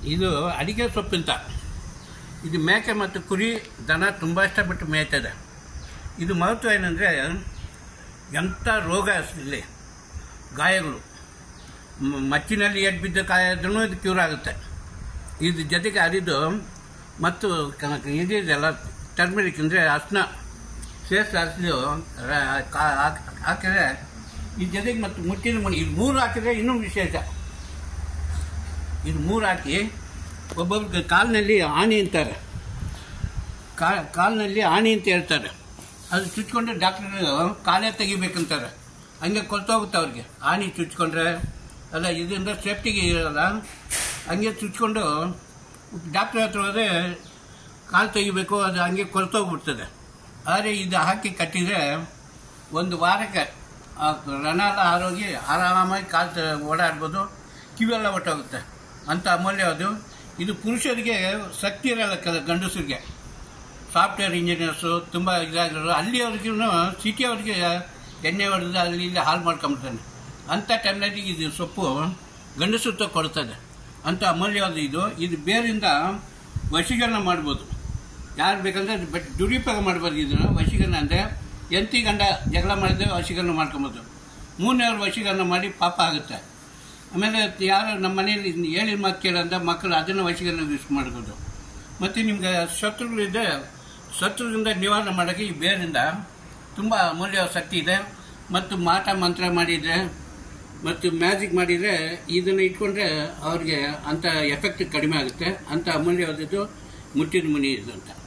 ಇದು ಅಡಿಗೆ ಸೊಪ್ಪಿಂತ ಇದು ಮೇಕೆ ಮತ್ತು ಕುರಿ ದನ ತುಂಬ ಇಷ್ಟಪಟ್ಟು ಮೇಯ್ತದೆ ಇದು ಮಹತ್ವ ಏನಂದರೆ ಎಂಥ ರೋಗ ಇಲ್ಲಿ ಗಾಯಗಳು ಮ- ಮಚ್ಚಿನಲ್ಲಿ ಎಡ್ ಬಿದ್ದ ಕಾಯಾದ್ರೂ ಇದು ಕ್ಯೂರ್ ಆಗುತ್ತೆ ಇದು ಜೊತೆಗೆ ಅರಿದು ಮತ್ತು ಕ- ಇದಿದೆಲ್ಲ ಟರ್ಮರಿಕ್ ಅಂದರೆ ಅರ್ಶಿನ ಸೇರಿಸಿ ಹರಿಸಿದು ಹಾಕಿದ್ರೆ ಈ ಜೊತೆಗೆ ಮತ್ತು ಮುಟ್ಟಿನ ಮಣಿ ಇದು ಮೂರು ಹಾಕಿದ್ರೆ ಇನ್ನೂ ವಿಶೇಷ ಇದು ಮೂರು ಹಾಕಿ ಒಬ್ಬೊಬ್ರಿಗೆ ಕಾಲಿನಲ್ಲಿ ಆಣಿ ಅಂತಾರೆ ಕಾ ಕಾಲಿನಲ್ಲಿ ಆಣಿ ಅಂತ ಹೇಳ್ತಾರೆ ಅದು ಚುಚ್ಕೊಂಡ್ರೆ ಡಾಕ್ಟ್ರು ಕಾಲೇ ತೆಗಿಬೇಕಂತಾರೆ ಹಂಗೆ ಕೊಲ್ತೋಗುತ್ತೆ ಅವ್ರಿಗೆ ಆಣಿ ಚುಚ್ಕೊಂಡ್ರೆ ಅಲ್ಲ ಇದರಿಂದ ಸೇಫ್ಟಿಗೆ ಇರಲ್ಲ ಹಂಗೆ ಚುಚ್ಕೊಂಡು ಡಾಕ್ಟ್ರ್ ಹತ್ರ ಹೋದರೆ ಕಾಲು ತೆಗಿಬೇಕು ಅದು ಹಂಗೆ ಕೊಲ್ತೋಗ್ಬಿಡ್ತದೆ ಆದರೆ ಇದು ಹಾಕಿ ಕಟ್ಟಿದರೆ ಒಂದು ವಾರಕ್ಕೆ ಆ ರಣಾಲ ಆರೋಗಿ ಆರಾಮಾಗಿ ಕಾಲು ತ- ಓಡಾಡ್ಬೋದು ಕಿವೆಲ್ಲ ಹೊಟ್ಟೋಗುತ್ತೆ ಅಂಥ ಅಮೂಲ್ಯ ಅದು ಇದು ಪುರುಷರಿಗೆ ಶಕ್ತಿ ಇರಲ್ಲ ಕೆಲ ಗಂಡಸರಿಗೆ ಸಾಫ್ಟ್ವೇರ್ ಇಂಜಿನಿಯರ್ಸು ತುಂಬ ಇದಾಗಿರೋರು ಅಲ್ಲಿಯವ್ರಿಗೂ ಸಿಟಿ ಅವ್ರಿಗೆ ಎಣ್ಣೆ ಹೊಡೆದು ಅಲ್ಲಿ ಇಲ್ಲಿ ಹಾಳು ಮಾಡ್ಕೊಂಬಿಡ್ತಾನೆ ಅಂಥ ಟೈಮ್ನಲ್ಲಿ ಇದು ಸೊಪ್ಪು ಗಂಡಸತ್ವ ಕೊಡ್ತದೆ ಅಂಥ ಅಮೂಲ್ಯವಾದ ಇದು ಇದು ಬೇರಿಂದ ವಶೀಕರಣ ಮಾಡ್ಬೋದು ಯಾರು ಬೇಕಂದ್ರೆ ಅದು ಬಟ್ ದುರುಪಯೋಗ ಮಾಡ್ಬೋದು ಇದನ್ನು ವಶೀಕರಣ ಅಂದರೆ ಎಂತಿ ಗಂಡ ಜಗಳ ಮಾಡಿದ್ರೆ ವಶೀಕರಣ ಮಾಡ್ಕೊಬೋದು ಮೂರನೇವ್ರು ವಶೀಕರಣ ಮಾಡಿ ಪಾಪ ಆಗುತ್ತೆ ಆಮೇಲೆ ಯಾರು ನಮ್ಮ ಮನೆಯಲ್ಲಿ ಹೇಳಿದ ಮಾತು ಕೇಳಂದ ಮಕ್ಕಳು ಅದನ್ನು ವಶೀಕರಣ ಯೂಸ್ ಮಾಡ್ಬೋದು ಮತ್ತು ನಿಮ್ಗೆ ಶತ್ರುಗಳಿದೆ ಶತ್ರುಗಳಿಂದ ನಿವಾರಣೆ ಮಾಡೋಕ್ಕೆ ಈ ಬೇರಿಂದ ತುಂಬ ಅಮೂಲ್ಯ ಶಕ್ತಿ ಇದೆ ಮತ್ತು ಮಾಟ ಮಂತ್ರ ಮಾಡಿದರೆ ಮತ್ತು ಮ್ಯಾಜಿಕ್ ಮಾಡಿದರೆ ಇದನ್ನು ಇಟ್ಕೊಂಡ್ರೆ ಅವ್ರಿಗೆ ಅಂಥ ಎಫೆಕ್ಟ್ ಕಡಿಮೆ ಆಗುತ್ತೆ ಅಂಥ ಅಮೂಲ್ಯವಾದದ್ದು ಮುಟ್ಟಿನ ಮುನಿ ಇದು ಅಂತ